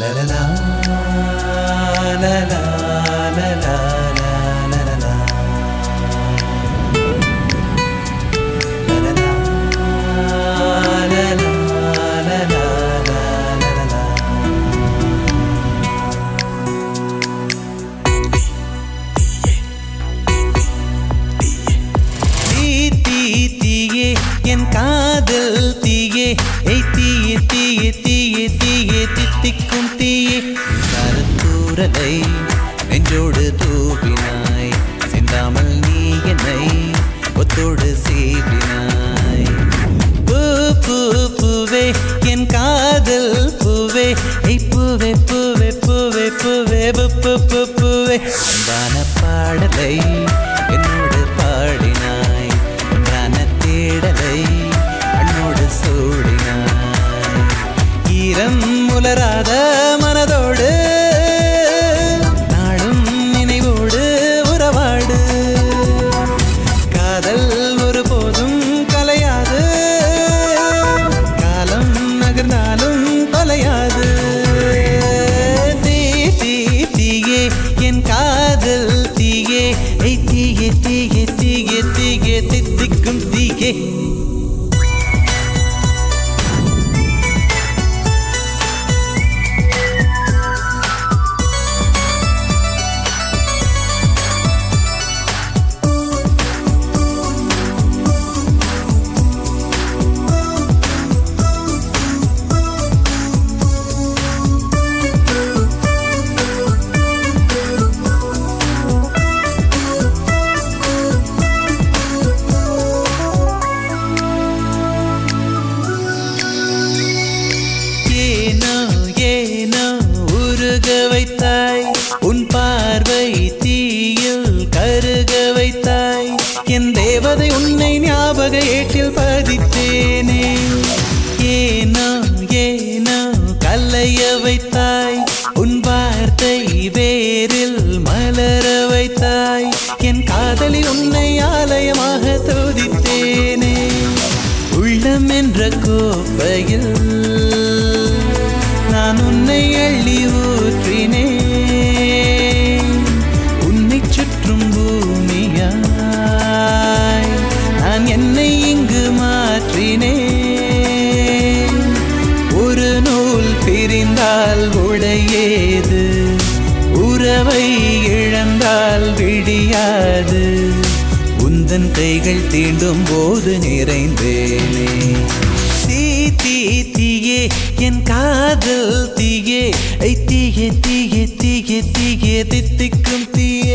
லலலா, லலலா, லலலா, லலலா. லலலா, லலலா, லலலா, லலலா. தீ தீ தீயே என் காதல் தீயே ஏய் தீயே தீயே தீயே தீயே தித்திக்கும் தீயே சரத்தூரலை நெஞ்சோடு தூவினாய் சென்றாமல் நீ என்னை ஒத்தோடு சீவினாய் பூ பூ பூவே என் காதல் பூவே ஏய் பூவே பூவே பூவே பூவே பூ பூ பூ பூவே அன்பான பாடலை என்னோடு பாடினாய் ஒன்றான தேடலை கண்ணோடு சூடினாய் ஈரம் உலராத மனதோடு நாளும் நினைவோடு உறவாடு காதல் ஒருபோதும் கலையாது காலம் நகர்ந்தாலும் தொலையாது தீ தீ தீயே என் காதல் தீயே ஐ தீயே தீயே தீயே தீயே தித்திக்கும் தீயே ஏனோ ஏனோ உருக வைத்தாய் உன் பார்வை தீயில் கருக வைத்தாய் என் தேவதை உன்னை ஞாபக ஏட்டில் பதித்தேனே ஏனோ ஏனோ கல்லைய வைத்தாய் உன் வார்த்தை வேரில் மலர வைத்தாய் என் காதலி உன்னை ஆலயமாக தோதித்தேனே உள்ளம் என்ற கோப்பையில் நான் உன்னை அள்ளி ஊற்றினேன் உன்னை சுற்றும் பூமியாய் நான் என்னை இங்கு மாற்றினேன் ஒரு நூல் பிரிந்தால் உடையேது உறவை இழந்தால் விடியாது உந்தன் கைகள் தீண்டும் போது நிறைந்தேனே தீ தீ தீயே என் காதல் தீயே ஐ தீயே தீயே தீயே தீயே தித்திக்கும் தீயே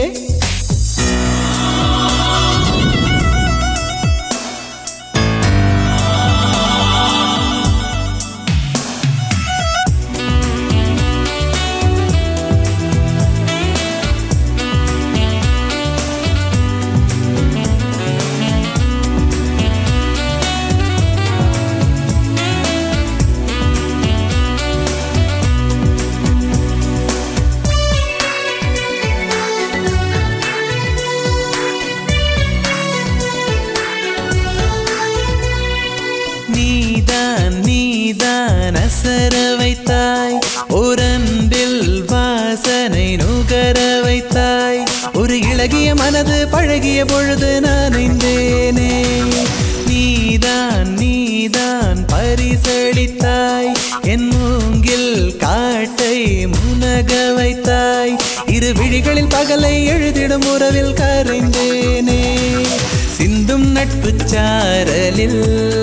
நீதான் நீதான் அசர வைத்தாய் ஒரன்பில் வாசனை நுகர வைத்தாய் ஒரு இளகிய மனது பழகிய பொழுது நனைந்தேனே நீதான் நீதான் பரிசளித்தாய் என் மூங்கில் காட்டை முனக வைத்தாய் இரு விழிகளில் பகலை எழுதிடும் உறவில் கரைந்தேனே சிந்தும் நட்பு சாரலில்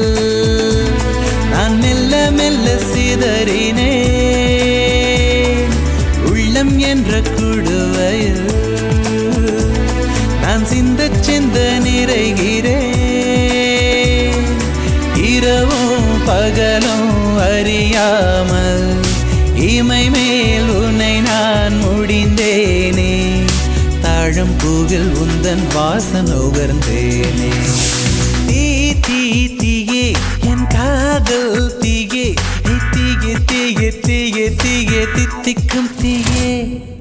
நான் மெல்ல மெல்ல சிதறினே உள்ளம் என்ற குடுவையில் நான் சிந்த சிந்த நிறைகிறேன் இரவும் பகலும் அறியாமல் இமை மேல் உன்னை நான் முடிந்தேனே தாழம் பூவில் உந்தன் வாசம் உகர்ந்தேனே தீ தீ தீயே என் காதல் தீயே ஏய் தீயே தீயே தீயே தீயே தித்திக்கும் தீயே